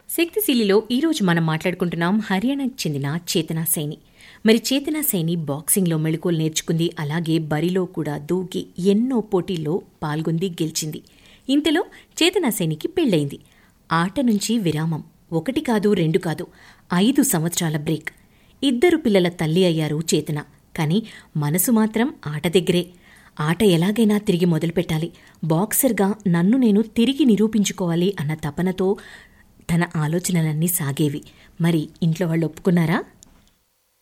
శక్తిశీలిలో ఈరోజు మనం మాట్లాడుకుంటున్నాం హర్యానాకు చెందిన చేతనా సైని మరి చేతనా సైని బాక్సింగ్లో మెళుకువలు నేర్చుకుంది అలాగే బరిలో కూడా దూకి ఎన్నో పోటీల్లో పాల్గొంది గెలిచింది ఇంతలో చేతనా సైనికి పెళ్ళయింది ఆట నుంచి విరామం ఒకటి కాదు రెండు కాదు ఐదు సంవత్సరాల బ్రేక్ ఇద్దరు పిల్లల తల్లి అయ్యారు చేతన కానీ మనసు మాత్రం ఆట దగ్గరే ఆట ఎలాగైనా తిరిగి మొదలుపెట్టాలి బాక్సర్గా నన్ను నేను తిరిగి నిరూపించుకోవాలి అన్న తపనతో తన ఆలోచనలన్నీ సాగేవి మరి ఇంట్లో వాళ్ళు ఒప్పుకున్నారా